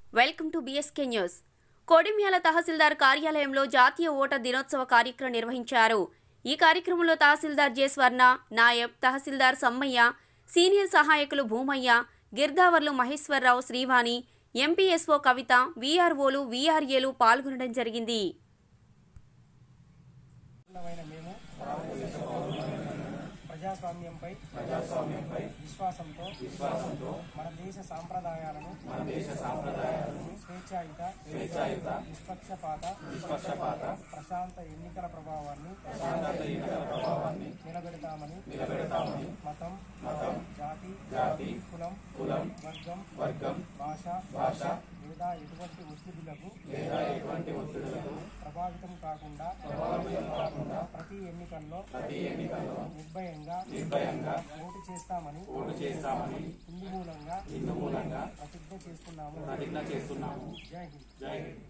welcome to BSK news Kodimyal తహసీల్దార్ కార్యాలయంలో జాతీయ ఓటర్ దినోత్సవ కార్యక్రమం నిర్వహించారు ఈ కార్యక్రమంలో తహసీల్దార్ జె స్వర్ణ నాయబ్ తహసీల్దార్ సమ్మయ్య సీనియర్ సహాయకులు భూమయ్య గిర్దావర్లు మహేశ్వరరావు శ్రీవాణి ఎంపీఎస్ఓ కవిత వీఆర్ఓలు వీఆర్ఏలు పాల్గొనడం జరిగింది పూర్ణమైన మేము ప్రజాస్వామ్యంపై ప్రజాస్వామ్యంపై విశ్వాసంతో విశ్వాసంతో మన దేశ సాంప్రదాయాలను మన దేశ సాంప్రదాయాలను స్వేచ్ఛాయుత స్వేచ్ఛాయుత నిష్పక్షపాత నిష్పక్షపాత ప్రశాంత ఎన్నికల ప్రభావాన్ని ప్రశాంత ఎన్నికల ప్రభావాన్ని నిలబెడతామని నిలబెడతామని మతం మతం జాతి జాతి కులం కులం వర్గం వర్గం భాష భాష లేదా ఎటువంటి ఒత్తిడులకు లేదా ఎటువంటి ఒత్తిడులకు ప్రభావితం కాకుండా ప్రభావితం కాకుండా ప్రతి ఎన్నికల్లో ప్రతి ఎన్నికల్లో నిర్భయంగా నిర్భయంగా ఓటు చేస్తామని ఓటు చేస్తామని ఇందు మూలంగా ఇందు మూలంగా ప్రతిజ్ఞ చేస్తున్నాము ప్రతిజ్ఞ చేస్తున్నాము జై హింద్ జై హింద్